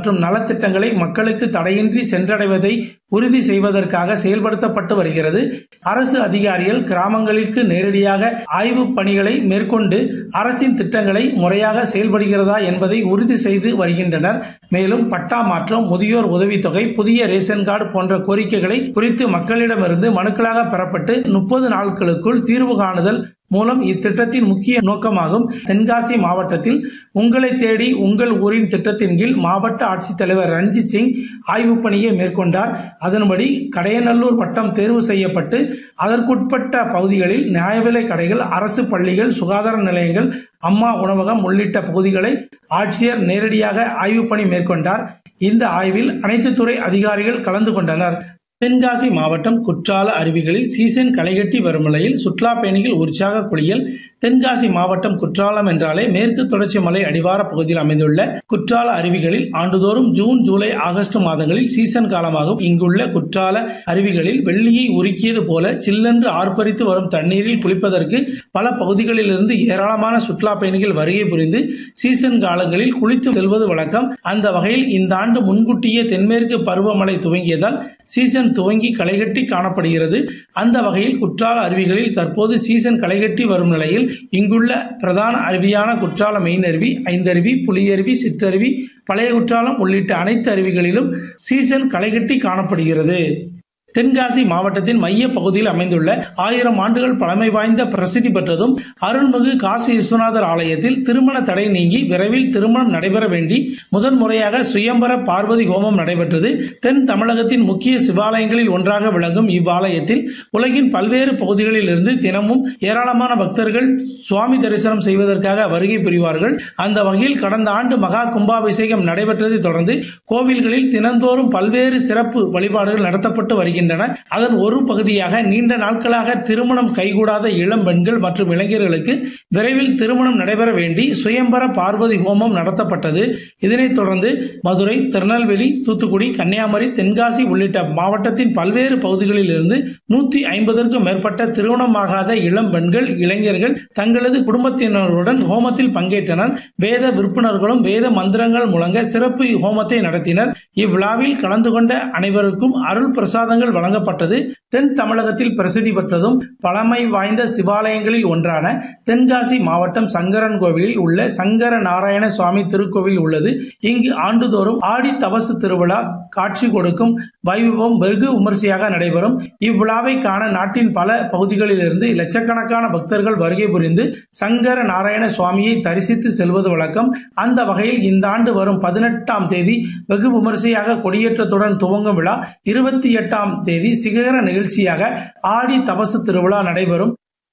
மற்றும் நலத்திட்டங்களை மக்களுக்கு தடையின்றி சென்றடைவதை உறுதி செய்வதற்காக செயல்படுத்தப்பட்டு வருகிறது அரசு அதிகாரிகள் கிராமங்களுக்கு நேரடியாக ஆய்வுப் பணிகளை மேற்கொண்டு அரசின் திட்டங்களை முறையாக செயல்படுகிறதா என்பதை உறுதி செய்து வருகின்றனர் மேலும் பட்டா மாற்றம் முதியோர் உதவித்தொகை புதிய ரேஷன் கார்டு போன்ற கோரிக்கைகளை குறித்து மக்களிடமிருந்து மனுக்களாக பெறப்பட்டு முப்பது நாட்களுக்குள் தீர்வு காணுதல் மூலம் இத்திட்டத்தின் முக்கிய நோக்கமாகும் தென்காசி மாவட்டத்தில் உங்களை தேடி உங்கள் ஊரின் திட்டத்தின் கீழ் மாவட்ட ஆட்சித்தலைவர் ரஞ்சித் சிங் ஆய்வுப் பணியை மேற்கொண்டார் அதன்படி கடையநல்லூர் வட்டம் தேர்வு செய்யப்பட்டு அதற்குட்பட்ட பகுதிகளில் நியாய விலை கடைகள் அரசு பள்ளிகள் சுகாதார நிலையங்கள் அம்மா உணவகம் உள்ளிட்ட பகுதிகளை ஆட்சியர் நேரடியாக ஆய்வுப் பணி மேற்கொண்டார் இந்த ஆய்வில் அனைத்து துறை அதிகாரிகள் கலந்து கொண்டனர் தென்காசி மாவட்டம் குற்றால அருவிகளில் சீசன் களைகட்டி வரும் நிலையில் சுற்றுலா பயணிகள் உற்சாக குளியல் தென்காசி மாவட்டம் குற்றாலம் என்றாலே மேற்கு தொடர்ச்சி மலை அடிவார பகுதியில் அமைந்துள்ள குற்றால அருவிகளில் ஆண்டுதோறும் ஜூன் ஜூலை ஆகஸ்ட் மாதங்களில் சீசன் காலமாகும் இங்குள்ள குற்றால அருவிகளில் வெள்ளியை உருக்கியது போல சில்லென்று ஆர்ப்பரித்து வரும் தண்ணீரில் குளிப்பதற்கு பல பகுதிகளிலிருந்து ஏராளமான சுற்றுலா பயணிகள் வருகை புரிந்து சீசன் காலங்களில் குளித்து செல்வது வழக்கம் அந்த வகையில் இந்த ஆண்டு முன்கூட்டியே தென்மேற்கு பருவமழை துவங்கியதால் சீசன் துவங்கி களைகட்டி காணப்படுகிறது அந்த வகையில் குற்றால அருவிகளில் தற்போது சீசன் களைகட்டி வரும் நிலையில் இங்குள்ள பிரதான அருவியான குற்றால மெயின் அருவி ஐந்தருவி புலியருவி சிற்றருவி பழைய குற்றாலம் உள்ளிட்ட அனைத்து அருவிகளிலும் சீசன் களைகட்டி காணப்படுகிறது தென்காசி மாவட்டத்தின் மைய பகுதியில் அமைந்துள்ள ஆயிரம் ஆண்டுகள் பழமை வாய்ந்த பிரசித்தி பெற்றதும் அருள்மிகு காசி விஸ்வநாதர் ஆலயத்தில் திருமண தடை நீங்கி விரைவில் திருமணம் நடைபெற வேண்டி முதன் முறையாக சுயம்பர பார்வதி ஹோமம் நடைபெற்றது தென் தமிழகத்தின் முக்கிய சிவாலயங்களில் ஒன்றாக விளங்கும் இவ்வாலயத்தில் உலகின் பல்வேறு பகுதிகளில் இருந்து தினமும் ஏராளமான பக்தர்கள் சுவாமி தரிசனம் செய்வதற்காக வருகை புரிவார்கள் அந்த வகையில் கடந்த ஆண்டு மகா கும்பாபிஷேகம் நடைபெற்றதை தொடர்ந்து கோவில்களில் தினந்தோறும் பல்வேறு சிறப்பு வழிபாடுகள் நடத்தப்பட்டு வருகின்றன அதன் ஒரு பகுதியாக நீண்ட நாட்களாக திருமணம் கைகூடாத இளம் பெண்கள் மற்றும் இளைஞர்களுக்கு விரைவில் திருமணம் நடைபெற வேண்டி சுயம்பர பார்வதி ஹோமம் நடத்தப்பட்டது இதனைத் தொடர்ந்து மதுரை திருநெல்வேலி தூத்துக்குடி கன்னியாகுமரி தென்காசி உள்ளிட்ட மாவட்டத்தின் பல்வேறு பகுதிகளில் இருந்து நூத்தி ஐம்பதற்கும் மேற்பட்ட திருமணமாகாத இளம் பெண்கள் இளைஞர்கள் தங்களது குடும்பத்தினருடன் ஹோமத்தில் பங்கேற்றனர் வேத விற்பனர்களும் வேத மந்திரங்கள் முழங்க சிறப்பு ஹோமத்தை நடத்தினர் இவ்விழாவில் கலந்து கொண்ட அனைவருக்கும் அருள் பிரசாதங்கள் வழங்கப்பட்டது தென் தமிழகத்தில் பிரசித்தி பெற்றதும் பழமை வாய்ந்த சிவாலயங்களில் ஒன்றான தென்காசி மாவட்டம் சங்கரன் கோவிலில் உள்ள சங்கர நாராயண சுவாமி திருக்கோவில் உள்ளது இங்கு ஆண்டுதோறும் ஆடி தபசு திருவிழா காட்சி கொடுக்கும் வைபவம் வெகு விமர்சையாக நடைபெறும் இவ்விழாவை காண நாட்டின் பல பகுதிகளிலிருந்து லட்சக்கணக்கான பக்தர்கள் வருகை புரிந்து சங்கர நாராயண சுவாமியை தரிசித்து செல்வது வழக்கம் அந்த வகையில் இந்த ஆண்டு வரும் பதினெட்டாம் தேதி வெகு விமர்சையாக கொடியேற்றத்துடன் துவங்கும் விழா இருபத்தி எட்டாம் தேதி சிகர நிகழ்ச்சியாக ஆடி தபசு திருவிழா நடைபெறும்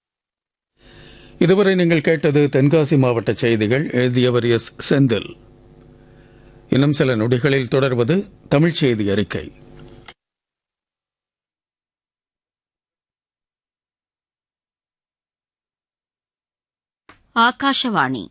இதுவரை நீங்கள் கேட்டது தென்காசி மாவட்ட செய்திகள் எழுதியவர் எஸ் செந்தில் இன்னும் சில நொடிகளில் தொடர்வது தமிழ்ச் செய்தி அறிக்கை ஆகாஷவாணி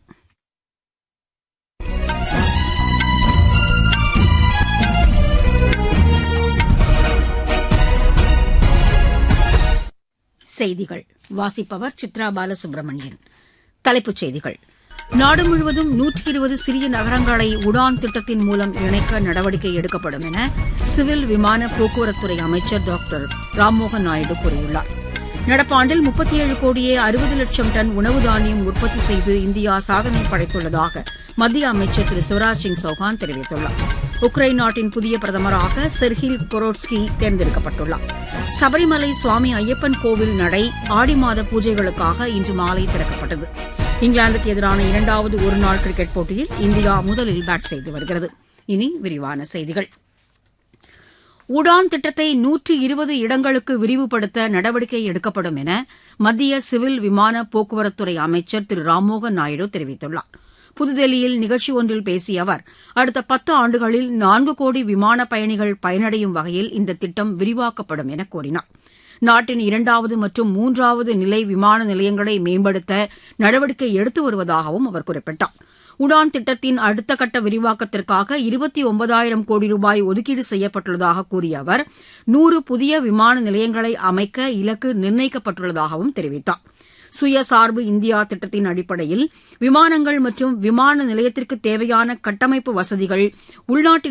செய்திகள் வாசிப்பவர் சித்ரா பாலசுப்ரமணியன் தலைப்புச் செய்திகள் நாடு முழுவதும் நூற்றி இருபது சிறிய நகரங்களை உடான் திட்டத்தின் மூலம் இணைக்க நடவடிக்கை எடுக்கப்படும் என சிவில் விமான போக்குவரத்துறை அமைச்சர் டாக்டர் ராம்மோகன் நாயுடு கூறியுள்ளார் நடப்பாண்டில் முப்பத்தி ஏழு கோடியே அறுபது லட்சம் டன் உணவு தானியம் உற்பத்தி செய்து இந்தியா சாதனை படைத்துள்ளதாக மத்திய அமைச்சர் திரு சிவராஜ் சிங் சௌகான் தெரிவித்துள்ளார் உக்ரைன் நாட்டின் புதிய பிரதமராக செர்ஹில் கொரோட்ஸ்கி தேர்ந்தெடுக்கப்பட்டுள்ளார் சபரிமலை சுவாமி ஐயப்பன் கோவில் நடை ஆடி மாத பூஜைகளுக்காக இன்று மாலை திறக்கப்பட்டது இங்கிலாந்துக்கு எதிரான இரண்டாவது ஒருநாள் கிரிக்கெட் போட்டியில் இந்தியா முதலில் பேட் செய்து வருகிறது இனி விரிவான செய்திகள் உடான் திட்டத்தை நூற்றி இருபது இடங்களுக்கு விரிவுபடுத்த நடவடிக்கை எடுக்கப்படும் என மத்திய சிவில் விமான போக்குவரத்துறை அமைச்சர் திரு ராம்மோகன் நாயுடு தெரிவித்துள்ளார் புதுதில்லியில் நிகழ்ச்சி ஒன்றில் பேசிய அவர் அடுத்த பத்து ஆண்டுகளில் நான்கு கோடி விமான பயணிகள் பயனடையும் வகையில் இந்த திட்டம் விரிவாக்கப்படும் என கூறினார் நாட்டின் இரண்டாவது மற்றும் மூன்றாவது நிலை விமான நிலையங்களை மேம்படுத்த நடவடிக்கை எடுத்து வருவதாகவும் அவர் குறிப்பிட்டார் உடான் திட்டத்தின் அடுத்த கட்ட விரிவாக்கத்திற்காக இருபத்தி ஒன்பதாயிரம் கோடி ரூபாய் ஒதுக்கீடு செய்யப்பட்டுள்ளதாக கூறிய அவர் நூறு புதிய விமான நிலையங்களை அமைக்க இலக்கு நிர்ணயிக்கப்பட்டுள்ளதாகவும் தெரிவித்தார் சுயசார்பு இந்தியா திட்டத்தின் அடிப்படையில் விமானங்கள் மற்றும் விமான நிலையத்திற்கு தேவையான கட்டமைப்பு வசதிகள் உள்நாட்டில்